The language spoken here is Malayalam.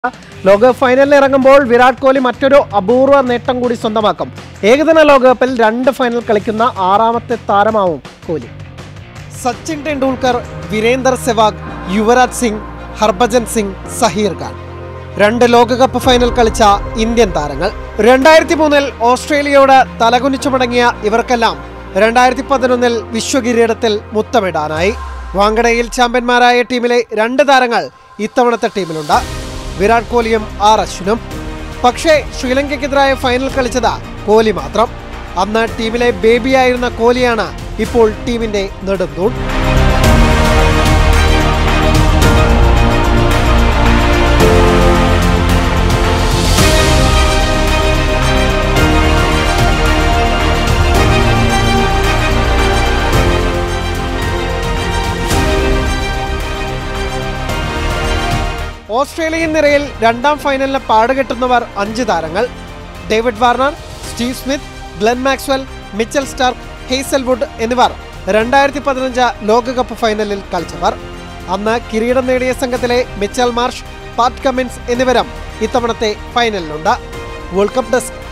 ലോകകപ്പ് ഫൈനലിൽ ഇറങ്ങുമ്പോൾ വിരാട് കോഹ്ലി മറ്റൊരു അപൂർവ നേട്ടം കൂടി സ്വന്തമാക്കും ഏകദിന ലോകകപ്പിൽ രണ്ട് ഫൈനൽ കളിക്കുന്ന ആറാമത്തെ താരമാവും കോഹ്ലി സച്ചിൻ ടെണ്ടുൽക്കർ വീരേന്ദർ സെവാഗ് യുവരാജ് സിംഗ് ഹർഭജൻ സിംഗ് സഹീർ ഖാൻ രണ്ട് ലോകകപ്പ് ഫൈനൽ കളിച്ച ഇന്ത്യൻ താരങ്ങൾ രണ്ടായിരത്തി മൂന്നിൽ ഓസ്ട്രേലിയയോട് തലകുനിച്ചു മടങ്ങിയ ഇവർക്കെല്ലാം രണ്ടായിരത്തി പതിനൊന്നിൽ വിശ്വകിരീടത്തിൽ മുത്തമിടാനായി വാങ്കഡയിൽ ചാമ്പ്യന്മാരായ ടീമിലെ രണ്ട് താരങ്ങൾ ഇത്തവണത്തെ ടീമിലുണ്ട് വിരാട് കോഹ്ലിയും ആർ അശ്വിനും പക്ഷേ ശ്രീലങ്കയ്ക്കെതിരായ ഫൈനൽ കളിച്ചത് കോഹ്ലി മാത്രം അന്ന് ടീമിലെ ബേബിയായിരുന്ന കോഹ്ലിയാണ് ഇപ്പോൾ ടീമിന്റെ നെടുന്തൂൺ ഓസ്ട്രേലിയൻ നിരയിൽ രണ്ടാം ഫൈനലിന് പാടുകെട്ടുന്നവർ അഞ്ച് താരങ്ങൾ David Warner Steve Smith Glenn Maxwell Mitchell Starc Hazlewood എന്നിവർ രണ്ടായിരത്തി പതിനഞ്ച് ലോകകപ്പ് ഫൈനലിൽ കളിച്ചവർ അന്ന് കിരീടം നേടിയ സംഘത്തിലെ മിച്ചൽ മാർഷ് പാറ്റ് കമ്മിൻസ് എന്നിവരും ഇത്തവണത്തെ ഫൈനലിലുണ്ട് വേൾഡ് കപ്പ് ഡെസ്ക്